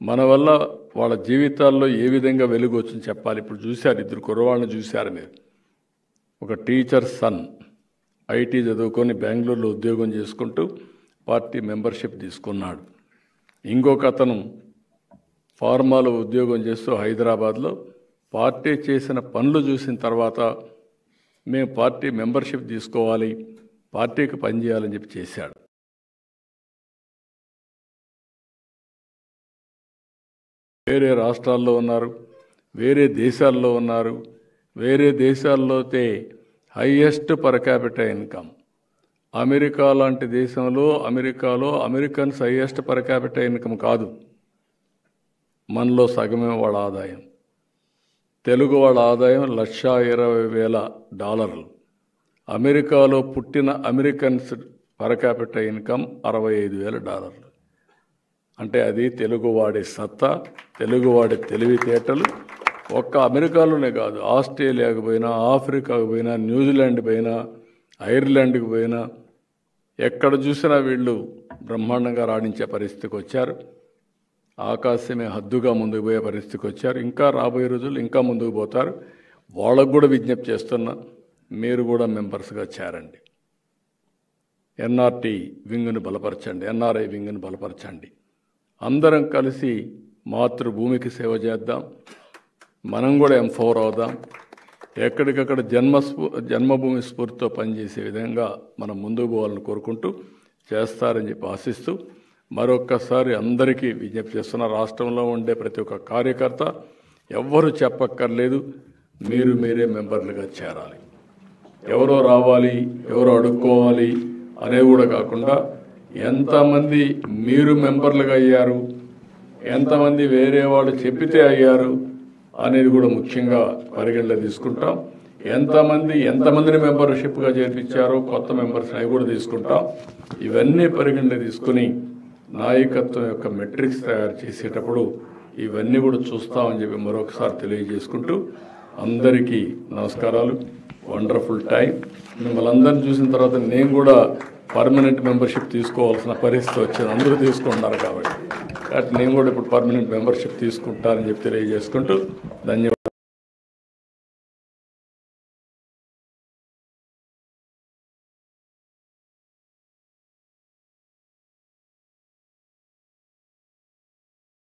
మన వల్ల వాళ్ళ జీవితాల్లో ఏ విధంగా వెలుగు వచ్చింది చెప్పాలి ఇప్పుడు చూశారు ఇద్దరు కుర్రవాళ్ళని చూశారు మీరు ఒక టీచర్ సన్ ఐటీ చదువుకొని బెంగళూరులో ఉద్యోగం చేసుకుంటూ పార్టీ మెంబర్షిప్ తీసుకున్నాడు ఇంకొక అతను ఫార్మాలో ఉద్యోగం చేస్తూ హైదరాబాద్లో పార్టీ చేసిన పనులు చూసిన తర్వాత మేము పార్టీ మెంబర్షిప్ తీసుకోవాలి పార్టీకి పనిచేయాలని చెప్పి చేశాడు వేరే రాష్ట్రాల్లో ఉన్నారు వేరే దేశాల్లో ఉన్నారు వేరే దేశాల్లోతే highest per capital income America లాంటి దేశంలో అమెరికాలో Americans highest per capital income కాదు మనలో సగమే వాళ్ళ ఆదాయం తెలుగు వాళ్ళ ఆదాయం లక్ష ఇరవై వేల డాలర్లు అమెరికాలో పుట్టిన అమెరికన్స్ పర్ క్యాపిటల్ ఇన్కమ్ అరవై ఐదు వేల డాలర్లు అంటే అది తెలుగువాడి సత్తా తెలుగువాడి తెలివితేటలు ఒక్క అమెరికాలోనే కాదు ఆస్ట్రేలియాకు పోయినా ఆఫ్రికాకు పోయినా న్యూజిలాండ్ పోయినా ఐర్లాండ్కి పోయినా ఎక్కడ చూసినా వీళ్ళు బ్రహ్మాండంగా రాణించే పరిస్థితికి వచ్చారు ఆకాశమే హద్దుగా ముందుకు పోయే పరిస్థితికి వచ్చారు ఇంకా రాబోయే రోజులు ఇంకా ముందుకు పోతారు వాళ్ళకు కూడా విజ్ఞప్తి చేస్తున్నా మీరు కూడా మెంబర్స్గా చేరండి ఎన్ఆర్టీ వింగ్ను బలపరచండి ఎన్ఆర్ఐ వింగ్ను బలపరచండి అందరం కలిసి మాతృభూమికి సేవ చేద్దాం మనం కూడా ఎంఫోర్ అవుదాం ఎక్కడికక్కడ జన్మ స్ఫూ జన్మభూమి స్ఫూర్తితో పనిచేసే విధంగా మనం ముందుకు పోవాలని కోరుకుంటూ చేస్తారని చెప్పి ఆశిస్తూ మరొక్కసారి అందరికీ విజ్ఞప్తి చేస్తున్న రాష్ట్రంలో ఉండే ప్రతి ఒక్క కార్యకర్త ఎవ్వరు చెప్పక్కర్లేదు మీరు మీరే మెంబర్లుగా చేరాలి ఎవరో రావాలి ఎవరో అడుక్కోవాలి అనేవి కూడా కాకుండా ఎంతమంది మీరు మెంబర్లుగా అయ్యారు ఎంతమంది వేరే వాళ్ళు చెప్పితే అయ్యారు అనేది కూడా ముఖ్యంగా పరిగణలో తీసుకుంటాం ఎంతమంది ఎంతమందిని మెంబర్షిప్గా చేర్పించారో కొత్త మెంబర్స్ అవి కూడా తీసుకుంటాం ఇవన్నీ పరిగణలో తీసుకుని నాయకత్వం యొక్క మెట్రిక్స్ తయారు చేసేటప్పుడు ఇవన్నీ కూడా చూస్తామని చెప్పి మరొకసారి తెలియజేసుకుంటూ అందరికీ నమస్కారాలు వండర్ఫుల్ టైం మిమ్మల్ని అందరిని చూసిన తర్వాత నేను కూడా పర్మనెంట్ మెంబర్షిప్ తీసుకోవాల్సిన పరిస్థితి వచ్చింది అందరూ తీసుకుంటున్నారు కాబట్టి కాబట్టి నేను కూడా ఇప్పుడు పర్మనెంట్ మెంబర్షిప్ తీసుకుంటానని చెప్పి తెలియజేసుకుంటూ ధన్యవాదాలు